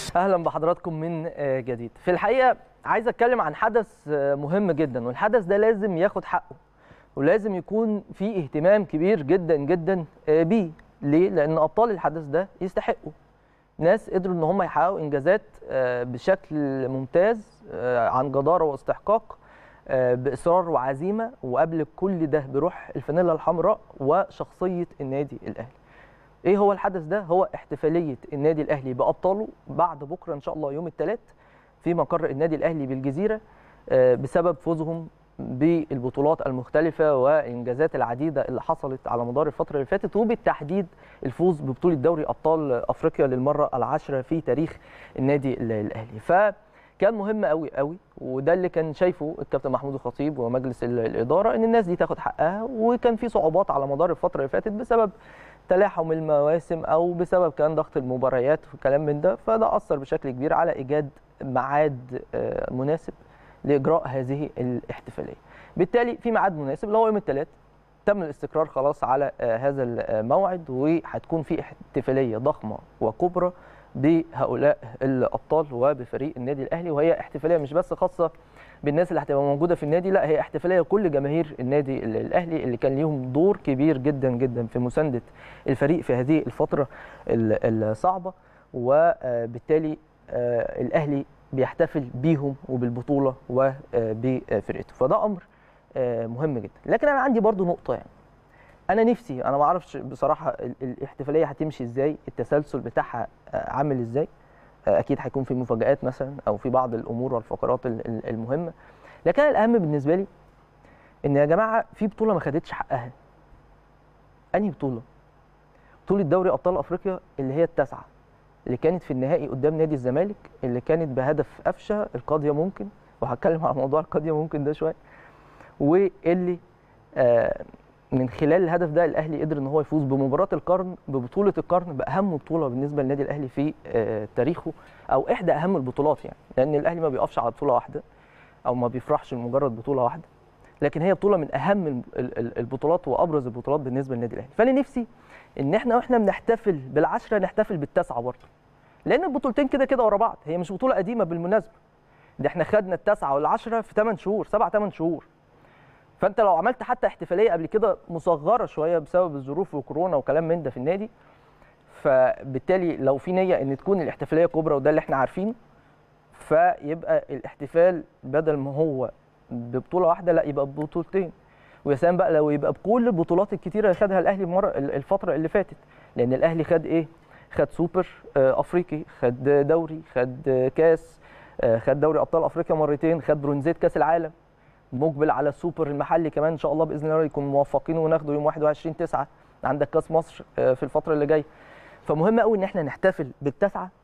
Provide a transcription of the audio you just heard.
اهلا بحضراتكم من جديد في الحقيقه عايز اتكلم عن حدث مهم جدا والحدث ده لازم ياخد حقه ولازم يكون في اهتمام كبير جدا جدا بيه ليه لان ابطال الحدث ده يستحقوا ناس قدروا ان هم يحققوا انجازات بشكل ممتاز عن جداره واستحقاق باصرار وعزيمه وقبل كل ده بروح الفانيلا الحمراء وشخصيه النادي الاهلي ايه هو الحدث ده هو احتفاليه النادي الاهلي بابطاله بعد بكره ان شاء الله يوم الثلاث في مقر النادي الاهلي بالجزيره بسبب فوزهم بالبطولات المختلفه والانجازات العديده اللي حصلت على مدار الفتره اللي فاتت وبالتحديد الفوز ببطوله دوري ابطال افريقيا للمره العاشره في تاريخ النادي الاهلي فكان مهم قوي قوي وده اللي كان شايفه الكابتن محمود الخطيب ومجلس الاداره ان الناس دي تاخد حقها وكان في صعوبات على مدار الفتره اللي فاتت بسبب تلاحم المواسم او بسبب كان ضغط المباريات وكلام من ده فده اثر بشكل كبير على ايجاد ميعاد مناسب لاجراء هذه الاحتفاليه. بالتالي في ميعاد مناسب اللي هو يوم الثلاث تم الاستقرار خلاص على هذا الموعد وهتكون في احتفاليه ضخمه وكبرى بهؤلاء الابطال وبفريق النادي الاهلي وهي احتفاليه مش بس خاصه بالناس اللي هتبقى موجوده في النادي لا هي احتفاليه كل جماهير النادي الاهلي اللي كان ليهم دور كبير جدا جدا في مسانده الفريق في هذه الفتره الصعبه وبالتالي الاهلي بيحتفل بيهم وبالبطوله وبفرقته فده امر مهم جدا لكن انا عندي برضو نقطه يعني انا نفسي انا ما اعرفش بصراحه الاحتفاليه هتمشي ازاي التسلسل بتاعها عامل ازاي اكيد هيكون في مفاجات مثلا او في بعض الامور والفقرات المهمه لكن الاهم بالنسبه لي ان يا جماعه في بطوله ما خدتش حقها انهي بطوله بطوله دوري ابطال افريقيا اللي هي التاسعه اللي كانت في النهائي قدام نادي الزمالك اللي كانت بهدف قفشه القاضيه ممكن وهتكلم على موضوع القاضيه ممكن ده شويه واللي آه من خلال الهدف ده الاهلي قدر ان هو يفوز بمباراه القرن ببطوله القرن باهم بطوله بالنسبه للنادي الاهلي في تاريخه او احدى اهم البطولات يعني لان الاهلي ما بيقفش على بطوله واحده او ما بيفرحش لمجرد بطوله واحده لكن هي بطوله من اهم البطولات وابرز البطولات بالنسبه للنادي الاهلي فانا نفسي ان احنا واحنا بنحتفل بالعشره نحتفل بالتسعه برضه لان البطولتين كده كده ورا بعض هي مش بطوله قديمه بالمناسبه ده احنا خدنا التسعه والعشره في 8 شهور 7 8 شهور فانت لو عملت حتى احتفاليه قبل كده مصغره شويه بسبب الظروف وكورونا وكلام من ده في النادي فبالتالي لو في نيه ان تكون الاحتفاليه كبرى وده اللي احنا عارفينه فيبقى الاحتفال بدل ما هو ببطوله واحده لا يبقى ببطولتين ويا سلام بقى لو يبقى بكل البطولات الكتيره اللي خدها الاهلي المره الفتره اللي فاتت لان الاهلي خد ايه؟ خد سوبر افريقي خد دوري خد كاس خد دوري ابطال افريقيا مرتين خد برونزيه كاس العالم مقبل على السوبر المحلي كمان ان شاء الله باذن الله يكون موفقين وناخده يوم 21 9 عندك كاس مصر في الفتره اللي جايه فمهم قوي ان احنا نحتفل بالتسعه